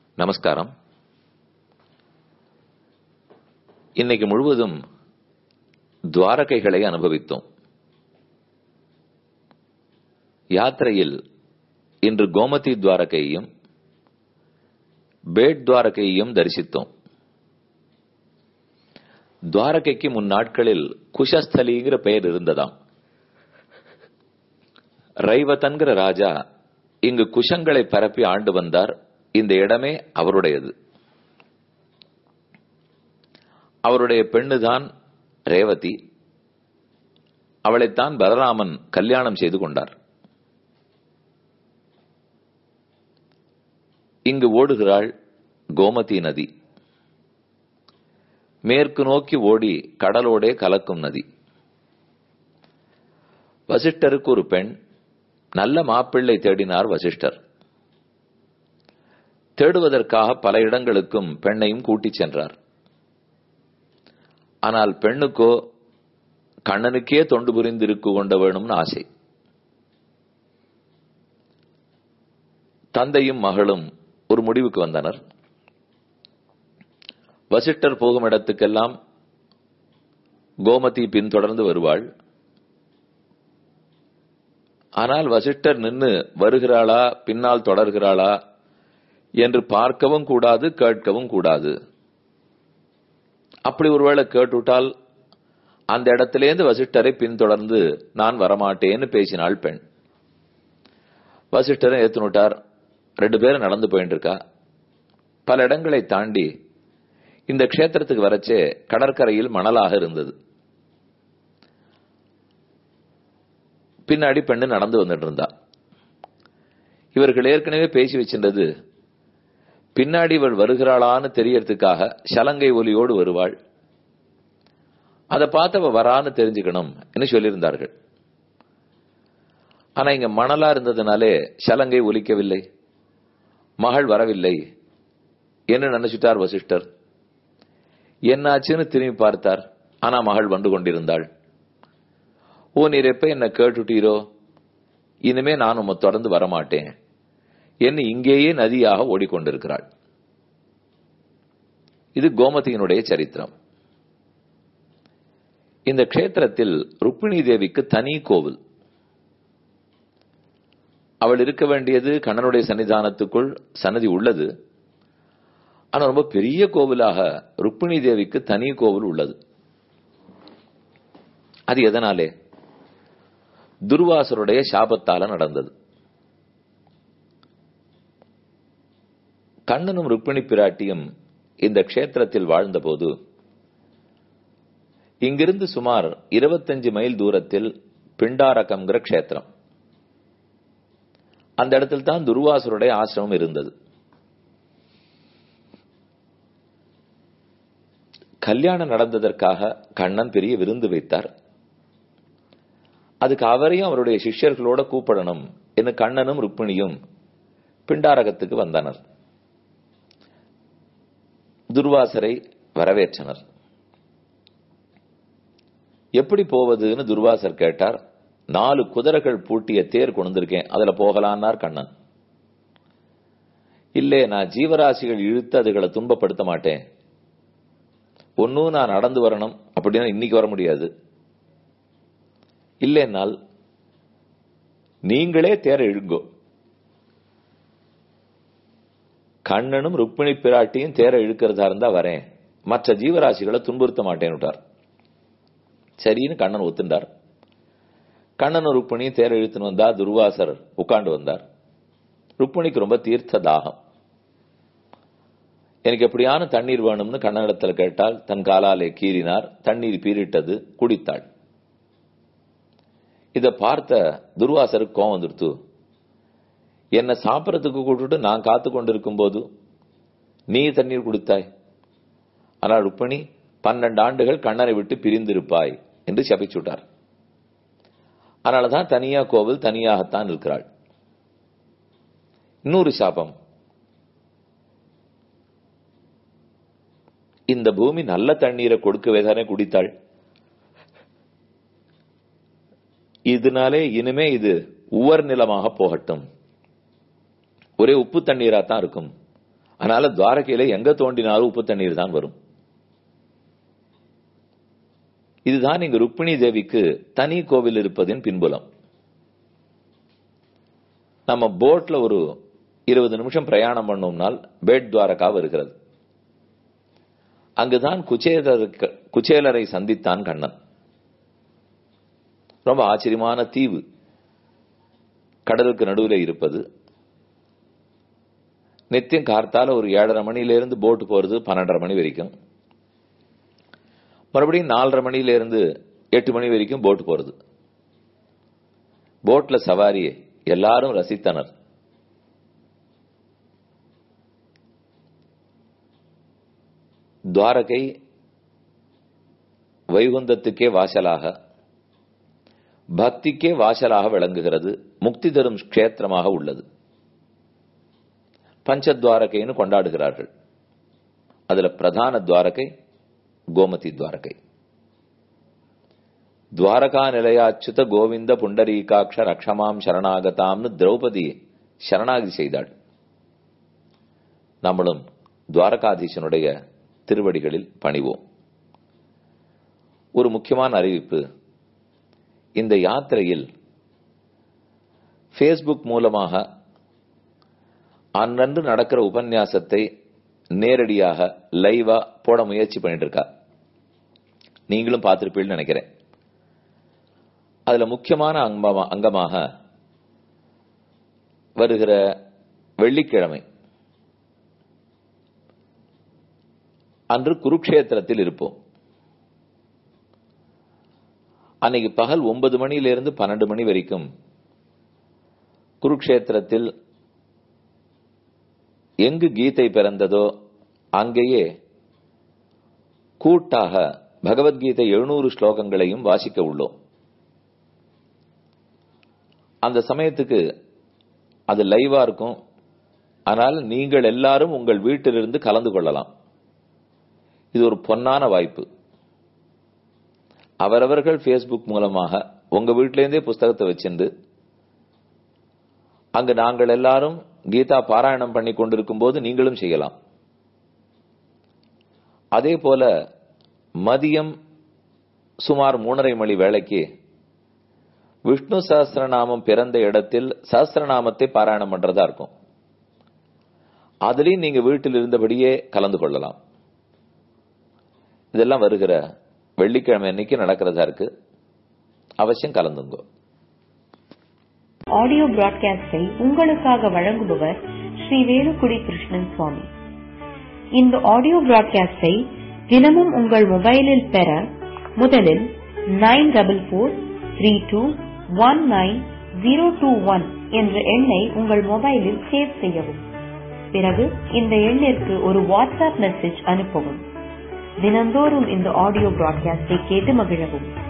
நமஸ்காரம் இன்னைக்கு முழுவதும் துவாரகைகளை அனுபவித்தோம் யாத்திரையில் இன்று கோமதி துவாரகையையும் பேட் துவாரகையையும் தரிசித்தோம் துவாரகைக்கு முன் நாட்களில் குஷஸ்தலிங்கிற பெயர் இருந்ததாம் ரைவதன்கிற ராஜா இங்கு குஷங்களை பரப்பி ஆண்டு வந்தார் இந்த இடமே அவருடையது அவருடைய பெண்ணுதான் ரேவதி அவளைத்தான் பலராமன் கல்யாணம் செய்து கொண்டார் இங்கு ஓடுகிறாள் கோமதி நதி மேற்கு நோக்கி ஓடி கடலோடே கலக்கும் நதி வசிஷ்டருக்கு ஒரு பெண் நல்ல மாப்பிள்ளை தேடினார் வசிஷ்டர் தேடுவதற்காக பல இடங்களுக்கும் பெண்ணையும் கூட்டிச் சென்றார் ஆனால் பெண்ணுக்கோ கண்ணனுக்கே தொண்டு புரிந்து இருக்க கொண்ட வேணும்னு ஆசை தந்தையும் மகளும் ஒரு முடிவுக்கு வந்தனர் வசிஷ்டர் போகும் இடத்துக்கெல்லாம் கோமதி பின்தொடர்ந்து வருவாள் ஆனால் வசிஷ்டர் நின்று வருகிறாளா பின்னால் தொடர்கிறாளா என்று பார்க்கவும் கூடாது கேட்கவும் கூடாது அப்படி ஒருவேளை கேட்டுவிட்டால் அந்த இடத்திலேருந்து வசிஷ்டரை பின்தொடர்ந்து நான் வரமாட்டேன்னு பேசினாள் பெண் வசிஷ்டரை ஏத்துனுட்டார் ரெண்டு பேரும் நடந்து போயிட்டு இருக்கா பல இடங்களை தாண்டி இந்த க்ஷேத்திரத்துக்கு வரச்சே கடற்கரையில் மணலாக இருந்தது பின்னாடி பெண்ணு நடந்து வந்துட்டு இருந்தா இவர்கள் ஏற்கனவே பேசி வச்சின்றது பின்னாடி இவள் வருகிறாளான்னு தெரியறதுக்காக சலங்கை ஒலியோடு வருவாள் அதை பார்த்து அவ வரான்னு தெரிஞ்சுக்கணும் என்று சொல்லியிருந்தார்கள் ஆனா இங்க மணலா இருந்ததுனாலே சலங்கை ஒலிக்கவில்லை மகள் வரவில்லை என்ன நினைச்சிட்டார் வசிஷ்டர் என்னாச்சுன்னு திரும்பி பார்த்தார் ஆனா மகள் வந்து கொண்டிருந்தாள் ஓ நீர் எப்ப என்ன கேட்டுட்டீரோ இனிமே நான் உம்மை தொடர்ந்து வரமாட்டேன் என்று இங்கேயே நதியாக ஓடிக்கொண்டிருக்கிறாள் இது கோமதியினுடைய சரித்திரம் இந்த க்ஷேத்திரத்தில் ருக்மிணி தேவிக்கு தனி கோவில் அவள் இருக்க வேண்டியது கண்ணனுடைய சன்னிதானத்துக்குள் சன்னதி உள்ளது ஆனா ரொம்ப பெரிய கோவிலாக ருக்மிணி தேவிக்கு தனி கோவில் உள்ளது அது எதனாலே துர்வாசருடைய சாபத்தால நடந்தது கண்ணனும் ருக்மிணி பிராட்டியும் இந்த க்ஷேத்திரத்தில் வாழ்ந்தபோது இங்கிருந்து சுமார் இருபத்தஞ்சு மைல் தூரத்தில் பிண்டாரகம்ங்கிற க்ஷேத்திரம் அந்த இடத்தில் தான் துர்வாசருடைய ஆசிரமம் இருந்தது கல்யாணம் நடந்ததற்காக கண்ணன் பெரிய விருந்து வைத்தார் அதுக்கு அவரையும் அவருடைய சிஷ்யர்களோட கூப்பிடணும் என்று கண்ணனும் ருக்மிணியும் பிண்டாரகத்துக்கு வந்தனர் துர்வாசரை வரவேற்றனர் எப்படி போவதுன்னு துர்வாசர் கேட்டார் நாலு குதிரைகள் பூட்டிய தேர் கொண்டிருக்கேன் அதுல போகலான்னார் கண்ணன் இல்லே நான் ஜீவராசிகள் இழுத்து அதுகளை துன்பப்படுத்த மாட்டேன் ஒன்னும் நான் நடந்து வரணும் அப்படின்னா இன்னைக்கு வர முடியாது இல்லைன்னால் நீங்களே தேர இழுங்கோ கண்ணனும் ருக்மிணி பிராட்டியும் தேர இழுக்கிறதா இருந்தா வரேன் மற்ற ஜீவராசிகளை துன்புறுத்த மாட்டேன் விட்டார் சரின்னு கண்ணன் ஒத்துண்டார் கண்ணனும் ருக்மிணியும் தேர இழுத்துன்னு வந்தா துர்வாசர் உட்காண்டு வந்தார் ருக்மிணிக்கு ரொம்ப தீர்த்த தாகம் எனக்கு எப்படியான தண்ணீர் வேணும்னு கண்ணனிடத்தில் கேட்டால் தன் காலாலே கீறினார் தண்ணீர் பீரிட்டது குடித்தாள் இத பார்த்த துர்வாசருக்கு கோவம் வந்துடுத்து என்ன சாப்பிடறதுக்கு கூட்டுட்டு நான் காத்து கொண்டிருக்கும் போது நீ தண்ணீர் குடித்தாய் ஆனால் ருக்மிணி பன்னெண்டு ஆண்டுகள் கண்ணனை விட்டு பிரிந்திருப்பாய் என்று சபிச்சுட்டார் அதனாலதான் தனியா கோவில் தனியாகத்தான் இருக்கிறாள் இன்னொரு சாபம் இந்த பூமி நல்ல தண்ணீரை கொடுக்கவே தானே குடித்தாள் இதனாலே இனிமே இது உவர் நிலமாக போகட்டும் ஒரே உப்பு தண்ணீரா தான் இருக்கும் அதனால துவாரகையில எங்க தோண்டினாலும் உப்பு தண்ணீர் தான் வரும் இதுதான் இங்கு ருக்மிணி தேவிக்கு தனி கோவில் இருப்பதின் பின்புலம் நம்ம போட்ல ஒரு இருபது நிமிஷம் பிரயாணம் பண்ணோம்னால் பேட் துவாரகா வருகிறது அங்குதான் குச்சேலருக்கு குச்சேலரை சந்தித்தான் கண்ணன் ரொம்ப ஆச்சரியமான தீவு கடலுக்கு நடுவில் இருப்பது நித்தியம் கார்த்தால ஒரு ஏழரை மணியிலிருந்து போட்டு போறது பன்னெண்டரை மணி வரைக்கும் மறுபடியும் நாலரை மணியில இருந்து எட்டு மணி வரைக்கும் போட் போறது போட்ல சவாரியை எல்லாரும் ரசித்தனர் துவாரகை வைகுந்தத்துக்கே வாசலாக பக்திக்கே வாசலாக விளங்குகிறது முக்தி தரும் க்ஷேத்திரமாக உள்ளது பஞ்சத்வாரகைன்னு கொண்டாடுகிறார்கள் அதுல பிரதான துவாரகை கோமதி துவாரகை துவாரகா நிலையாச்சுத கோவிந்த புண்டரீகாட்ச ரக்ஷமாம் சரணாகதாம்னு திரௌபதி சரணாகதி செய்தாள் நம்மளும் துவாரகாதீசனுடைய திருவடிகளில் பணிவோம் ஒரு முக்கியமான அறிவிப்பு இந்த யாத்திரையில் ஃபேஸ்புக் மூலமாக அன்றன்று நடக்கிற உபன்யாசத்தை நேரடியாக லைவா போட முயற்சி பண்ணிட்டு இருக்கா நீங்களும் பார்த்திருப்பீங்கன்னு நினைக்கிறேன் அதுல முக்கியமான அங்கமா அங்கமாக வருகிற வெள்ளிக்கிழமை அன்று குருக்ஷேத்திரத்தில் இருப்போம் அன்னைக்கு பகல் ஒன்பது மணியிலிருந்து பன்னெண்டு மணி வரைக்கும் குருக்ஷேத்திரத்தில் எங்கு கீதை பிறந்ததோ அங்கேயே கூட்டாக பகவத்கீதை எழுநூறு ஸ்லோகங்களையும் வாசிக்க உள்ளோம் அந்த சமயத்துக்கு அது லைவா இருக்கும் ஆனால் நீங்கள் எல்லாரும் உங்கள் வீட்டிலிருந்து கலந்து கொள்ளலாம் இது ஒரு பொன்னான வாய்ப்பு அவரவர்கள் ஃபேஸ்புக் மூலமாக உங்க வீட்டிலேருந்தே புஸ்தகத்தை வச்சிருந்து அங்கு நாங்கள் எல்லாரும் கீதா பாராயணம் பண்ணி கொண்டிருக்கும் போது நீங்களும் செய்யலாம் அதே போல மதியம் சுமார் மூணரை மணி வேளைக்கு விஷ்ணு சஹஸ்ரநாமம் பிறந்த இடத்தில் சஹஸ்ரநாமத்தை பாராயணம் பண்றதா இருக்கும் அதுலயும் நீங்க வீட்டில் இருந்தபடியே கலந்து கொள்ளலாம் இதெல்லாம் வருகிற வெள்ளிக்கிழமை அன்னைக்கு நடக்கிறதா இருக்கு அவசியம் கலந்துங்க ஆடியோ பிராட்காஸ்டை உங்களுக்காக வழங்குபவர் ஸ்ரீ வேலுக்குடி கிருஷ்ணன் சுவாமி இந்த ஆடியோ பிராட்காஸ்டை தினமும் உங்கள் மொபைலில் பெற முதலில் nine double four three two one nine zero two one என்ற எண்ணை உங்கள் மொபைலில் சேவ் செய்யவும் பிறகு இந்த எண்ணிற்கு ஒரு வாட்ஸ்அப் மெசேஜ் அனுப்பவும் தினந்தோறும் இந்த ஆடியோ பிராட்காஸ்டை கேட்டு மகிழவும்